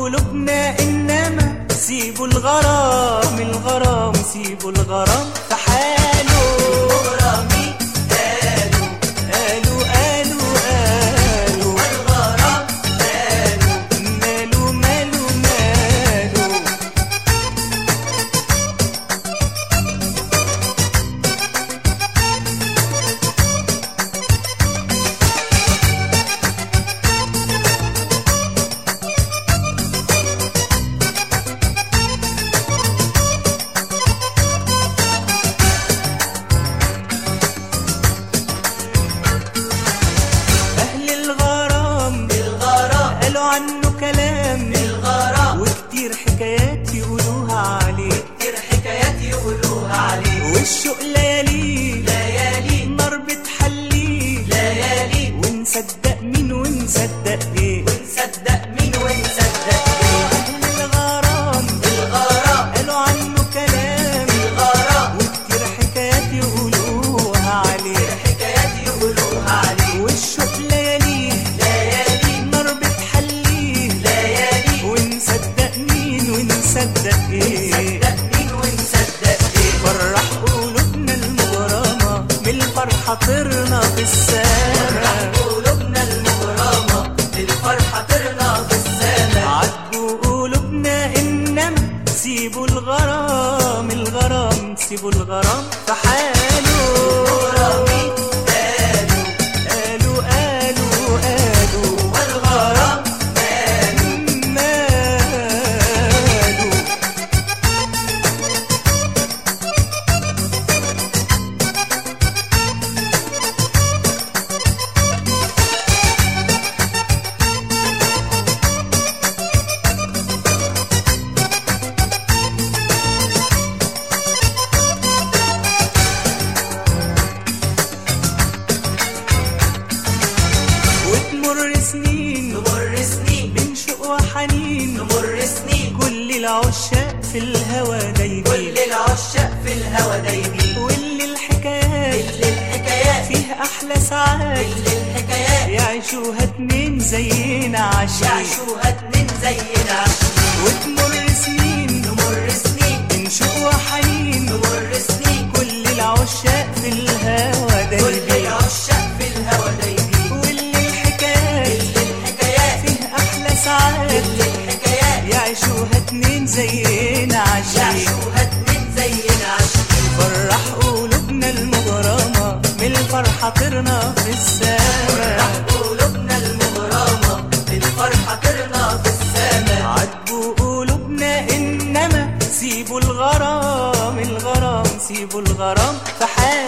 قلوبنا إنما سيبوا الغرام الغرام سيبوا الغرام في حاله غرامي قالوا قالوا قالوا قالوا والغرام قالوا ماله ماله ماله أهل الغرام الغرام قالوا عنه كلام الغرام وكتير حكايات يقولوها عليه كتير حكايات يقولوها عليه والشوق ليالي ليالي نار بتحليه ليالي ونصدق مين ونصدق ايه ونصدق مين ونصدق ايه أهل الغرام الغرام قالوا عنه كلام الغرام وكتير حكايات يقولوها عليه حكايات يقولوها عليه والشوق ليالي ليالي نار بتحليه ليالي ونصدق مين ونصدق ايه صدق مين ونصدق ايه فرح قلوبنا المغرمة من الفرحة طرنا في السما قلوبنا المغرمة للفرحة طرنا في السما عاتبوا قلوبنا إنما سيبوا الغرام الغرام سيبوا الغرام في حاله غرامي قالوا قالوا قالوا قالوا والغرام قالوا ماله وتمر سنين تمر سنين بين شوق وحنين تمر سنين كل العشاق في الهوى كل دايبين العشاق في الهوى دايبين واللي الحكايات كل الحكايات فيه أحلى ساعات كل الحكايات يعيشوها اتنين زينا عشرين يعيشوها اتنين زينا عشرين وتمر سنين تمر سنين بين شوق وحنين تمر سنين كل العشاق في الهوى كل دايبين العشاق في الهوى دايبين واللي الحكايات كل الحكايات فيه أحلى ساعات كل الحكايات يعيشوها اتنين زينا عشرين يعيشوها اتنين زينا عشرين فرح قلوبنا المغرمة من الفرحة طرنا في السما قلوبنا المغرمة للفرحة طرنا في السما عاتبوا قلوبنا إنما سيبوا الغرام الغرام سيبوا الغرام في حاله